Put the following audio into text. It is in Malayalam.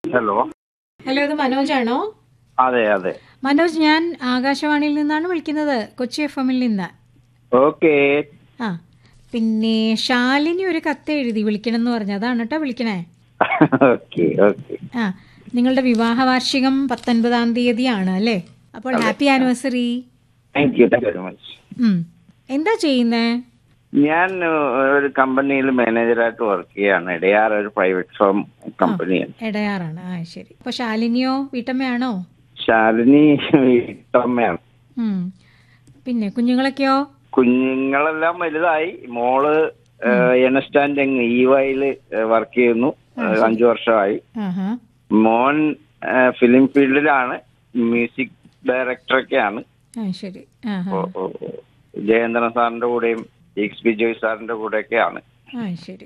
ഹലോ ഹലോ ഇത് മനോജാണോ അതെ അതെ മനോജ് ഞാൻ ആകാശവാണിയിൽ നിന്നാണ് വിളിക്കുന്നത് കൊച്ചി എഫ് എമ്മിൽ നിന്ന് ഓക്കെ ആ പിന്നെ ശാലിനി ഒരു കത്ത് എഴുതി വിളിക്കണം എന്ന് പറഞ്ഞു അതാണ് കേട്ടോ വിളിക്കണേ ഓക്കെ ഓക്കെ ആ നിങ്ങളുടെ വിവാഹ വാർഷികം പത്തൊൻപതാം തീയതിയാണ് അല്ലേ അപ്പോൾ happy anniversary thank you thank you very much എന്താ ചെയ്യുന്നേ ഞാൻ ഏഹ്, ഒരു കമ്പനിയിൽ മാനേജറായിട്ട് വർക്ക് ചെയ്യാണ് ഇടയാർ ഒരു പ്രൈവറ്റ് ഫേം കമ്പനിയാണ് ഇടയാറാണ് ആ ശരി അപ്പോൾ ശാലിനിയോ വീട്ടമ്മയാണോ ശാലിനി വീട്ടമ്മയാണ് ഉം. പിന്നെ കുഞ്ഞുങ്ങളൊക്കെയോ കുഞ്ഞുങ്ങളെല്ലാം വലുതായി മോള് എനസ്റ്റാൻഡിങ് ഇ വൈയില് വർക്ക് ചെയ്യുന്നു ഏഹ്, അഞ്ചു വർഷമായി ആഹാ മോൻ ഏഹ്, ഫിലിം ഫീൽഡിലാണ് മ്യൂസിക് ഡയറക്ടറൊക്കെയാണ് ആ ശരി ആഹാ ഓ, ഓ, ഓ. ജയേന്ദ്രൻ സാറിന്റെ കൂടെയും എക്സ് ബി ജോയ് സാറിന്റെ കൂടെയൊക്കെയാണ് ആ ശരി